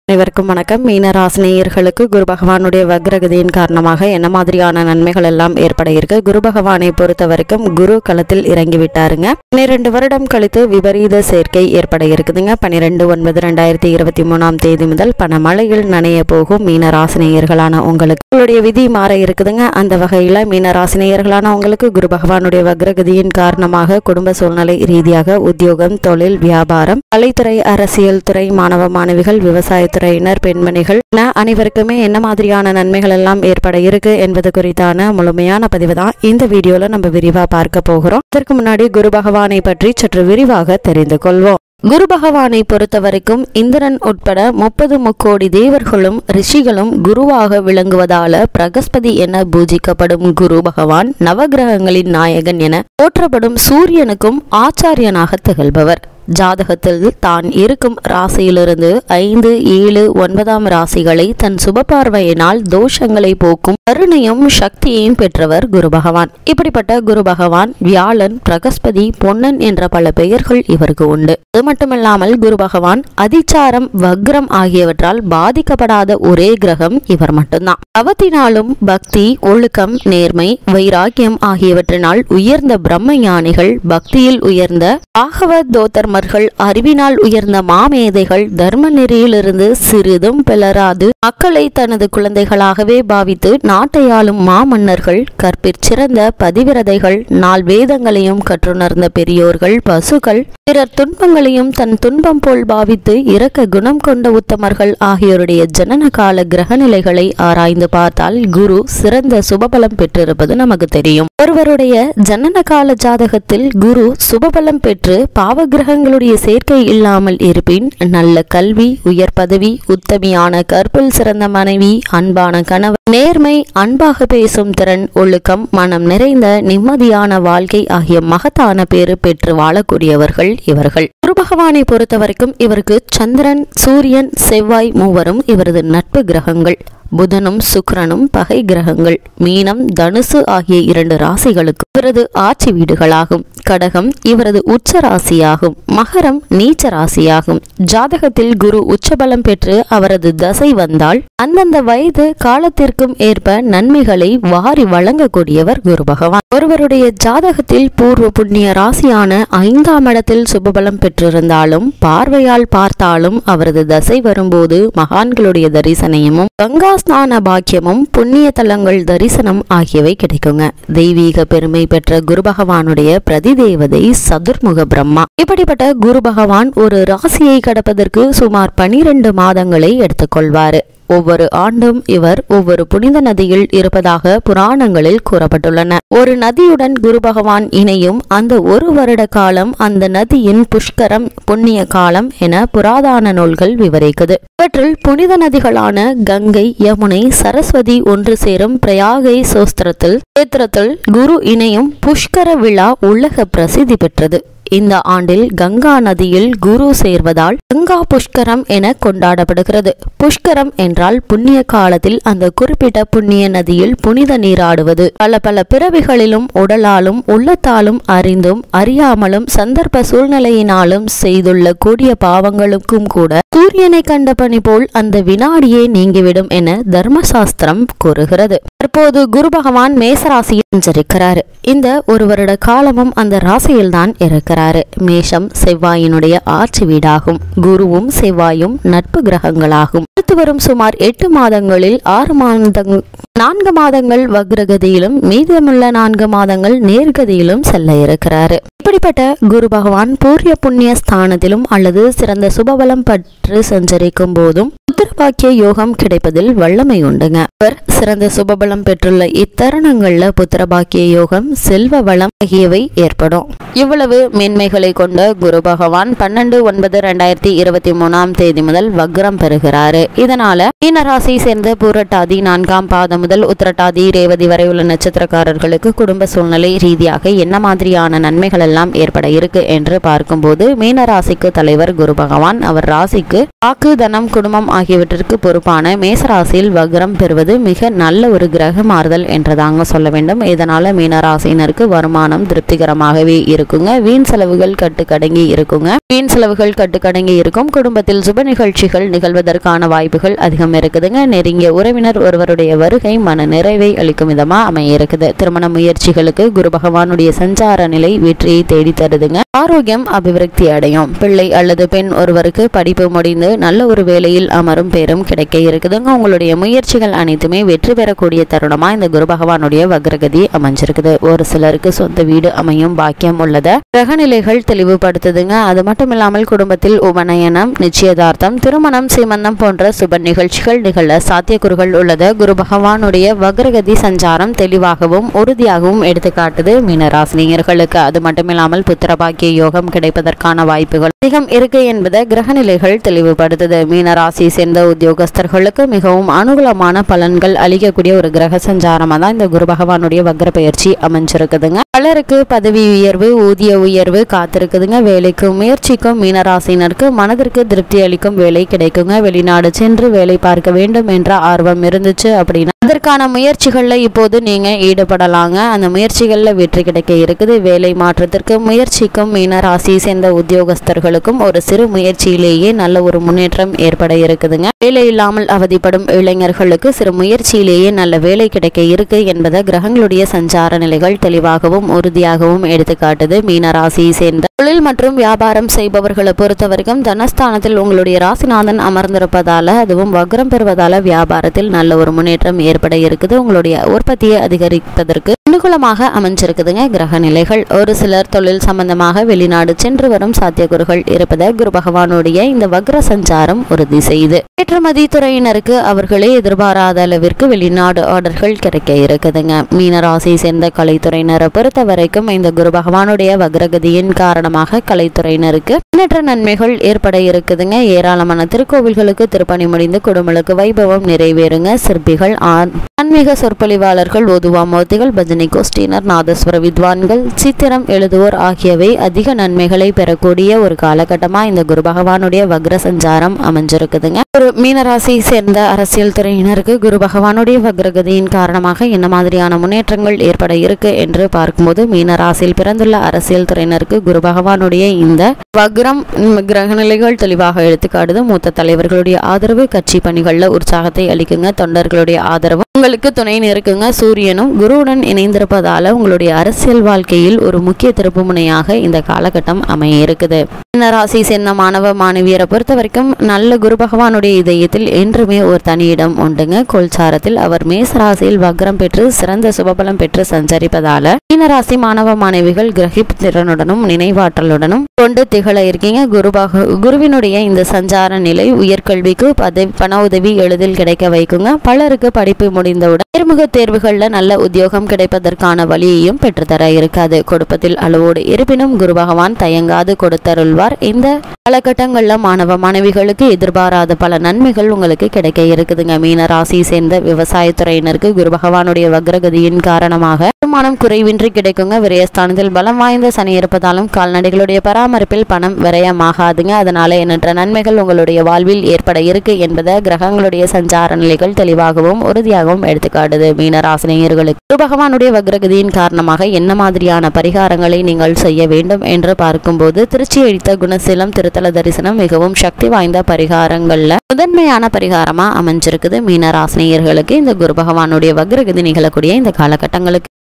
அனைவருக்கும் வணக்கம் மீனராசினியர்களுக்கு குரு பகவானுடைய வக்ரகதியின் காரணமாக என்ன மாதிரியான நன்மைகள் எல்லாம் ஏற்பட இருக்கு குரு பகவானை பொறுத்த வரைக்கும் குரு களத்தில் இறங்கி விட்டாருங்க பன்னிரெண்டு வருடம் கழித்து விபரீத சேர்க்கை ஏற்பட இருக்குதுங்க பன்னிரெண்டு ஒன்பது ரெண்டாயிரத்தி இருபத்தி மூணாம் தேதி முதல் பணமழையில் நனைய போகும் மீனராசினியர்களான உங்களுக்கு உங்களுடைய விதி மாற இருக்குதுங்க அந்த வகையில மீனராசினியர்களான உங்களுக்கு குரு பகவானுடைய வக்ரகதியின் காரணமாக குடும்ப சூழ்நிலை ரீதியாக உத்தியோகம் தொழில் வியாபாரம் கலைத்துறை அரசியல் துறை மாணவ மாணவிகள் விவசாயத்துறையினர் பெண்மணிகள் என அனைவருக்குமே என்ன மாதிரியான நன்மைகள் எல்லாம் ஏற்பட இருக்கு என்பது குறித்தான முழுமையான பதிவு தான் இந்த வீடியோல நம்ம விரிவா பார்க்க போகிறோம் இதற்கு முன்னாடி குரு பகவானை பற்றி சற்று விரிவாக தெரிந்து கொள்வோம் குரு பகவானை பொறுத்த வரைக்கும் இந்திரன் உட்பட முப்பது முக்கோடி தேவர்களும் ரிஷிகளும் குருவாக விளங்குவதால பிரகஸ்பதி என பூஜிக்கப்படும் குரு பகவான் நவகிரகங்களின் நாயகன் என போற்றப்படும் சூரியனுக்கும் ஆச்சாரியனாக திகழ்பவர் ஜாதகத்தில் தான் இருக்கும் ராசியிலிருந்து ஐந்து ஏழு ஒன்பதாம் ராசிகளை தன் சுபபார்வையினால் தோஷங்களை போக்கும் கருணையும் சக்தியையும் பெற்றவர் குரு பகவான் இப்படிப்பட்ட குரு பகவான் வியாழன் பிரகஸ்பதி பொன்னன் என்ற பல பெயர்கள் இவருக்கு உண்டு அது மட்டுமல்லாமல் குரு பகவான் அதிச்சாரம் வக்ரம் ஆகியவற்றால் பாதிக்கப்படாத ஒரே கிரகம் இவர் மட்டும்தான் அவத்தினாலும் பக்தி ஒழுக்கம் நேர்மை வைராக்கியம் ஆகியவற்றினால் உயர்ந்த பிரம்ம ஞானிகள் பக்தியில் உயர்ந்த ஆகவத் தோத்தர்மர்கள் அறிவினால் உயர்ந்த மாமேதைகள் தர்ம நெறியிலிருந்து சிறிதும் பிளராது மக்களை தனது குழந்தைகளாகவே பாவித்து நாட்டை ஆளும் மாமன்னர்கள் கற்பிற் சிறந்த பதிவிரதைகள் நால் வேதங்களையும் கற்றுணர்ந்த பெரியோர்கள் பசுக்கள் பிறர் துன்பங்களையும் தன் துன்பம் போல் பாவித்து இரக்க குணம் கொண்ட உத்தமர்கள் ஆகியோருடைய ஜனன கால கிரகநிலைகளை ஆராய்ந்து பார்த்தால் குரு சிறந்த சுபபலம் பெற்றிருப்பது நமக்கு தெரியும் ஒருவருடைய ஜனன கால ஜாதகத்தில் குரு சுபபலம் பெற்று பாவ கிரகங்களுடைய சேர்க்கை இல்லாமல் இருப்பின் நல்ல கல்வி உயர் பதவி உத்தமியான கற்பில் சிறந்த மனைவி அன்பான கணவர் நேர்மை அன்பாக பேசும் திறன் ஒழுக்கம் மனம் நிறைந்த நிம்மதியான வாழ்க்கை ஆகிய மகத்தான பேறு பெற்று வாழக்கூடியவர்கள் இவர்கள் குரு பகவானை பொறுத்த வரைக்கும் இவருக்கு சந்திரன் சூரியன் செவ்வாய் மூவரும் இவரது நட்பு கிரகங்கள் புதனும் சுக்கிரனும் பகை கிரகங்கள் மீனம் தனுசு ஆகிய இரண்டு ராசிகளுக்கு இவரது ஆட்சி வீடுகளாகும் கடகம் இவரது உச்ச ராசியாகும் மகரம் நீச்ச ராசியாகும் ஜாதகத்தில் குரு உச்சபலம் பெற்று அவரது தசை வந்தால் அந்தந்த வயது காலத்திற்கும் ஏற்ப நன்மைகளை வாரி வழங்கக்கூடியவர் குரு பகவான் ஒருவருடைய ஜாதகத்தில் பூர்வ புண்ணிய ராசியான ஐந்தாம் இடத்தில் சுபபலம் பெற்றிருந்தாலும் பார்வையால் பார்த்தாலும் அவரது தசை வரும்போது மகான்களுடைய தரிசனமும் கங்கா ஸ்நான பாக்கியமும் புண்ணிய தலங்கள் தரிசனம் ஆகியவை கிடைக்குங்க தெய்வீக பெருமை பெற்ற குரு பகவானுடைய பிரதிதேவதை சதுர்முக பிரம்மா இப்படிப்பட்ட குரு பகவான் ஒரு ராசியை கடப்பதற்கு சுமார் பனிரெண்டு மாதங்களை எடுத்துக்கொள்வாரு ஒவ்வொரு ஆண்டும் இவர் ஒவ்வொரு புனித நதியில் இருப்பதாக புராணங்களில் கூறப்பட்டுள்ளன ஒரு நதியுடன் குரு பகவான் இணையும் அந்த ஒரு வருட காலம் அந்த நதியின் புஷ்கரம் புண்ணிய காலம் என புராதான நூல்கள் விவரிக்குது இவற்றில் புனித நதிகளான கங்கை யமுனை சரஸ்வதி ஒன்று சேரும் பிரயாகை சோஸ்திரத்தில் சேத்திரத்தில் குரு இணையும் புஷ்கர விழா உலக பிரசித்தி பெற்றது இந்த ஆண்டில் கங்கா நதியில் குரு சேர்வதால் கங்கா புஷ்கரம் என கொண்டாடப்படுகிறது புஷ்கரம் என்றால் புண்ணிய காலத்தில் அந்த குறிப்பிட்ட புண்ணிய நதியில் புனித நீராடுவது பல பல பிறவிகளிலும் உடலாலும் உள்ளத்தாலும் அறிந்தும் அறியாமலும் சந்தர்ப்ப சூழ்நிலையினாலும் செய்துள்ள கூடிய பாவங்களுக்கும் கூட சூரியனை கண்ட பணி போல் அந்த வினாடியே நீங்கிவிடும் என தர்மசாஸ்திரம் கூறுகிறது தற்போது குரு பகவான் மேசராசியில் சஞ்சரிக்கிறாரு இந்த ஒரு வருட காலமும் அந்த ராசியில்தான் இருக்கிறாரு மேஷம் செவ்வாயினுடைய ஆட்சி வீடாகும் குருவும் செவ்வாயும் நட்பு கிரகங்களாகும் அடுத்து வரும் சுமார் எட்டு மாதங்களில் ஆறு மாதங்கள் நான்கு மாதங்கள் வக்ரகதியிலும் மீதமுள்ள நான்கு மாதங்கள் நேர்கதியிலும் செல்ல இருக்கிறாரு இப்படிப்பட்ட குரு பகவான் பூர்ய புண்ணிய ஸ்தானத்திலும் அல்லது சிறந்த சுபபலம் பற்று சஞ்சரிக்கும் போதும் புத்திரபாக்கிய யோகம் கிடைப்பதில் வல்லமை உண்டுங்க அவர் சிறந்த சுபபலம் பெற்றுள்ள இத்தருணங்கள்ல புத்திரபாக்கிய யோகம் செல்வ வளம் ஆகியவை ஏற்படும் இவ்வளவு மேன்மைகளை கொண்ட குரு பகவான் பன்னெண்டு ஒன்பது ரெண்டாயிரத்தி இருபத்தி மூணாம் தேதி முதல் வக்ரம் பெறுகிறாரு இதனால மீனராசி சேர்ந்த பூரட்டாதி நான்காம் பாதம் முதல் உத்திரட்டாதி ரேவதி வரை உள்ள நட்சத்திரக்காரர்களுக்கு குடும்ப சூழ்நிலை ரீதியாக என்ன மாதிரியான நன்மைகள் எல்லாம் ஏற்பட இருக்கு என்று பார்க்கும்போது மீனராசிக்கு தலைவர் குரு பகவான் அவர் ராசிக்கு வாக்கு தனம் குடும்பம் ஆகியவற்றிற்கு பொறுப்பான மேசராசியில் வக்ரம் பெறுவது மிக நல்ல ஒரு கிரக மாறுதல் என்றதாங்க சொல்ல வேண்டும் இதனால மீனராசினருக்கு வருமானம் திருப்திகரமாகவே இருக்குங்க வீண் செலவுகள் கட்டுக்கடங்கி இருக்குங்க வீண் செலவுகள் கட்டுக்கடங்கி இருக்கும் குடும்பத்தில் சுப நிகழ்ச்சிகள் நிகழ்வதற்கான வாய்ப்புகள் அதிகம் இருக்குதுங்க நெருங்கிய உறவினர் ஒருவருடைய வருகை மன நிறைவை அளிக்கும் விதமா அமைய இருக்குது திருமண முயற்சிகளுக்கு குரு பகவானுடைய சஞ்சார நிலை வெற்றியை தேடி தருதுங்க ஆரோக்கியம் அபிவிருத்தி அடையும் பிள்ளை அல்லது பெண் ஒருவருக்கு படிப்பு முடிந்து நல்ல ஒரு வேலையில் அமரும் பேரும் கிடைக்க இருக்குதுங்க உங்களுடைய முயற்சிகள் அனைத்துமே வெற்றி பெறக்கூடிய தருணமா இந்த குரு பகவானுடைய வக்ரகதி அமைஞ்சிருக்குது ஒரு சிலருக்கு சொந்த வீடு அமையும் பாக்கியம் உள்ளத கிரகநிலைகள் தெளிவுபடுத்துதுங்க அது மட்டும் இல்லாமல் குடும்பத்தில் உபநயனம் நிச்சயதார்த்தம் திருமணம் சீமந்தம் போன்ற சுப நிகழ்ச்சிகள் நிகழ சாத்தியக்கூறுகள் உள்ளது குரு பகவானுடைய வக்ரகதி சஞ்சாரம் தெளிவாகவும் உறுதியாகவும் எடுத்துக்காட்டுது மீனராசினியர்களுக்கு அது மட்டுமில்லாமல் புத்திரபாக்கிய யோகம் கிடைப்பதற்கான வாய்ப்புகள் அதிகம் இருக்கு என்பதை கிரகநிலைகள் தெளிவுபடுத்துது மீனராசி சேர்ந்த உத்தியோகஸ்தர்களுக்கு மிகவும் அனுகூலமான பலன்கள் அளிக்கக்கூடிய ஒரு கிரக சஞ்சாரமா தான் இந்த குரு பகவானுடைய வக்ர பயிற்சி அமைஞ்சிருக்குதுங்க பலருக்கு பதவி உயர்வு ஊதிய உயர்வு காத்திருக்குதுங்க வேலைக்கு முயற்சிக்கும் மீனராசினருக்கு மனதிற்கு திருப்தி அளிக்கும் வேலை கிடைக்குங்க வெளிநாடு சென்று வேலை பார்க்க வேண்டும் என்ற ஆர்வம் இருந்துச்சு அப்படின்னா அதற்கான முயற்சிகள்ல இப்போது நீங்க ஈடுபடலாங்க அந்த முயற்சிகள்ல வெற்றி கிடைக்க இருக்குது வேலை மாற்றத்திற்கு முயற்சிக்கும் மீனராசி சேர்ந்த உத்தியோகஸ்தர்களுக்கும் ஒரு சிறு முயற்சியிலேயே நல்ல ஒரு முன்னேற்றம் ஏற்பட இருக்குதுங்க வேலை இல்லாமல் அவதிப்படும் இளைஞர்களுக்கு சிறு முயற்சியிலேயே நல்ல வேலை கிடைக்க இருக்கு என்பதை கிரகங்களுடைய சஞ்சார நிலைகள் தெளிவாகவும் உறுதியாகவும் எடுத்துக்காட்டுது மீனராசியை சேர்ந்த தொழில் மற்றும் வியாபாரம் செய்பவர்களை பொறுத்த வரைக்கும் தனஸ்தானத்தில் உங்களுடைய ராசிநாதன் அமர்ந்திருப்பதால அதுவும் வக்ரம் பெறுவதால வியாபாரத்தில் நல்ல ஒரு முன்னேற்றம் ஏற்பட இருக்குது உங்களுடைய உற்பத்தியை அதிகரிப்பதற்கு அனுகூலமாக அமைஞ்சிருக்குதுங்க கிரக நிலைகள் ஒரு சிலர் தொழில் சம்பந்தமாக வெளிநாடு சென்று வரும் சாத்தியக்கூறுகள் இருப்பதை குரு பகவானுடைய இந்த வக்ர சஞ்சாரம் உறுதி செய்யுது ஏற்றுமதி துறையினருக்கு அவர்களே எதிர்பாராத அளவிற்கு வெளிநாடு ஆர்டர்கள் கிடைக்க இருக்குதுங்க மீனராசியை சேர்ந்த கலைத்துறையினரை பொறுத்த வரைக்கும் இந்த குரு பகவானுடைய வக்ரகதியின் காரணமாக கலைத்துறையினருக்கு எண்ணற்ற நன்மைகள் ஏற்பட இருக்குதுங்க ஏராளமான திருக்கோவில்களுக்கு திருப்பணி முடிந்து குடும்பலுக்கு வைபவம் நிறைவேறுங்க சிற்பிகள் ஆண் ஆன்மீக சொற்பொழிவாளர்கள் ஓதுவாமூர்த்திகள் பஜனை கோஷ்டியினர் நாதஸ்வர வித்வான்கள் சித்திரம் எழுதுவோர் ஆகியவை அதிக நன்மைகளை பெறக்கூடிய ஒரு காலகட்டமா இந்த குரு பகவானுடைய வக்ர சஞ்சாரம் அமைஞ்சிருக்குதுங்க ஒரு மீனராசியை சேர்ந்த அரசியல் துறையினருக்கு குரு பகவானுடைய வக்ரகதியின் காரணமாக என்ன மாதிரியான முன்னேற்றங்கள் ஏற்பட இருக்கு என்று பார்க்கும்போது மீனராசியில் பிறந்துள்ள அரசியல் துறையினருக்கு குரு பகவானுடைய இந்த வக்ரம் ம், கிரகநிலைகள் தெளிவாக எடுத்துக்காட்டுது மூத்த தலைவர்களுடைய ஆதரவு கட்சி பணிகள்ல உற்சாகத்தை அளிக்குங்க தொண்டர்களுடைய ஆதரவு உங்களுக்கு துணை நிற்குங்க சூரியனும் குருவுடன் இணைந்திருப்பதால உங்களுடைய அரசியல் வாழ்க்கையில் ஒரு முக்கிய திருப்பு முனையாக இந்த காலகட்டம் அமைய இருக்குது மீனராசி சேர்ந்த மாணவ மாணவியரை பொறுத்த வரைக்கும் நல்ல குரு பகவானுடைய இதயத்தில் என்றுமே ஒரு தனி இடம் உண்டுங்க கோல்சாரத்தில் அவர் மேச ராசியில் வக்ரம் பெற்று சிறந்த சுபபலம் பெற்று சஞ்சரிப்பதால மீனராசி மாணவ மாணவிகள் கிரகிப்பு திறனுடனும் நினைவாற்றலுடனும் கொண்டு திகழ இருக்கீங்க குரு பக குருவினுடைய இந்த சஞ்சார நிலை உயர்கல்விக்கு பதவி பண உதவி எளிதில் கிடைக்க வைக்குங்க பலருக்கு படிப்பு முடிந்தவுடன் நேர்முக தேர்வுகள்ல நல்ல உத்தியோகம் கிடைப்பதற்கான வழியையும் பெற்றுத்தர இருக்காது கொடுப்பதில் அளவோடு இருப்பினும் குரு பகவான் தயங்காது கொடுத்தருள்வார் இந்த காலகட்டங்கள்ல மாணவ மாணவிகளுக்கு எதிர்பாராத பல நன்மைகள் உங்களுக்கு கிடைக்க இருக்குதுங்க மீன ராசியை சேர்ந்த விவசாயத்துறையினருக்கு குரு பகவானுடைய வக்ரகதியின் காரணமாக வருமானம் குறைவின்றி கிடைக்குங்க விரயஸ்தானத்தில் பலம் வாய்ந்த சனி இருப்பதாலும் கால்நடைகளுடைய பராமரிப்பில் பணம் விரயமாகாதுங்க அதனால எண்ணற்ற நன்மைகள் உங்களுடைய வாழ்வில் ஏற்பட இருக்கு என்பதை கிரகங்களுடைய சஞ்சார நிலைகள் தெளிவாகவும் உறுதியாகவும் எடுத்துக்காட்டுது மீனராசினியர்களுக்கு குரு பகவானுடைய வக்ரகதியின் காரணமாக என்ன மாதிரியான பரிகாரங்களை நீங்கள் செய்ய வேண்டும் என்று பார்க்கும்போது திருச்சி அழித்த குணசீலம் திருத்தல தரிசனம் மிகவும் சக்தி வாய்ந்த பரிகாரங்கள்ல முதன்மையான பரிகாரமா அமைஞ்சிருக்குது மீனராசினியர்களுக்கு இந்த குரு பகவானுடைய வக்ரகதி நிகழக்கூடிய இந்த காலகட்டங்களுக்கு